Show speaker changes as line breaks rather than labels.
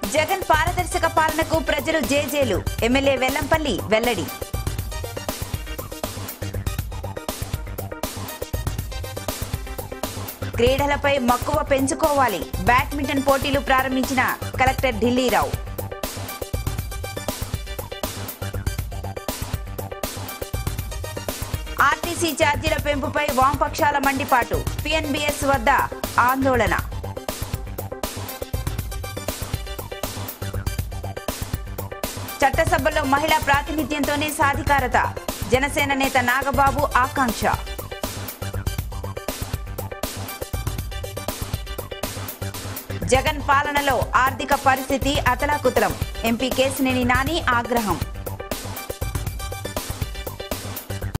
జగన్ పారదర్శక పాలనకు ప్రజలు జేజేలు ఎమ్మెల్యే వెల్లంపల్లి వెల్లడి క్రీడలపై మక్కువ పెంచుకోవాలి బ్యాడ్మింటన్ పోటీలు ప్రారంభించిన కలెక్టర్ ఢిల్లీరావు ఆర్టీసీ ఛార్జీల పెంపుపై వామపక్షాల మండిపాటు పిఎన్బిఎస్ వద్ద ఆందోళన చట్టసభలో మహిళా ప్రాతినిధ్యంతోనే సాధికారత జనసేన నేత నాగబాబు ఆకాంక్ష జగన్ పాలనలో ఆర్థిక పరిస్థితి అతలాకుతలం ఎంపీ కేసినేని నాని ఆగ్రహం